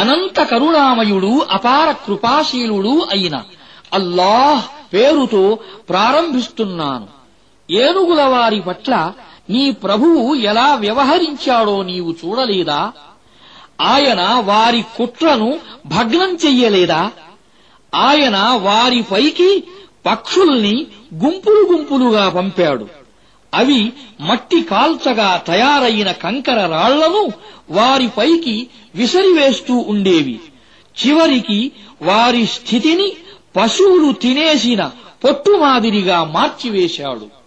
అనంత కరుణామయుడు అపార కృపాశీలుడు అయిన అల్లాహ్ పేరుతో ప్రారంభిస్తున్నాను ఏనుగుల వారి పట్ల నీ ప్రభువు ఎలా వ్యవహరించాడో నీవు చూడలేదా ఆయన వారి కుట్రను భగ్నం చెయ్యలేదా ఆయన వారిపైకి పక్షుల్ని గుంపులు గుంపులుగా పంపాడు అవి మట్టి కాల్చగా తయారైన కంకర రాళ్లను వారిపైకి విసిరివేస్తూ ఉండేవి చివరికి వారి స్థితిని పశువులు తినేసిన పొట్టు మాదిరిగా మార్చివేశాడు